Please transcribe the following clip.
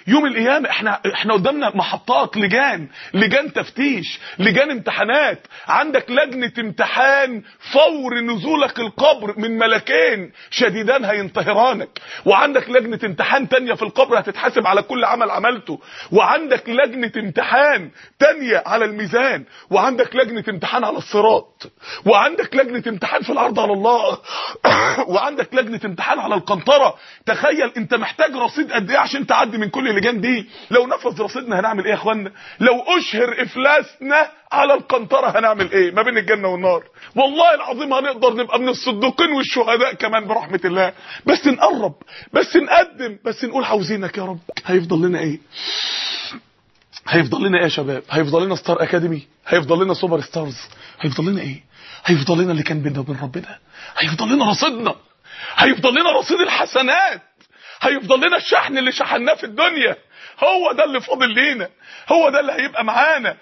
يوم القيامه احنا احنا قدامنا محطات لجان لجان تفتيش لجان امتحانات عندك لجنه امتحان فور نزولك القبر من ملكين شديدان هينتهرانك وعندك لجنه امتحان تانية في القبر هتتحاسب على كل عمل عملته وعندك لجنه امتحان تانية على الميزان وعندك لجنه امتحان على الصراط وعندك لجنه امتحان في العرض على الله وعندك لجنه امتحان على القنطره تخيل انت محتاج رصيد قد ايه عشان تعدي من كل اللجان دي لو نفذ رصيدنا هنعمل ايه يا اخوانا لو اشهر افلاسنا على القنطره هنعمل ايه ما بين الجنه والنار والله العظيم هنقدر نبقى من الصديقين والشهداء كمان برحمه الله بس نقرب بس نقدم بس نقول عاوزينك يا رب هيفضل لنا ايه هيفضل لنا ايه يا شباب هيفضل لنا ستار اكاديمي هيفضل لنا سوبر ستارز هيفضل لنا ايه هيفضل لنا اللي كان بيننا وبين ربنا هيفضل لنا رصيدنا هيفضل لنا رصيد الحسنات هيفضل لنا الشحن اللي شحناه في الدنيا هو ده اللي فاضل لينا هو ده اللي هيبقى معانا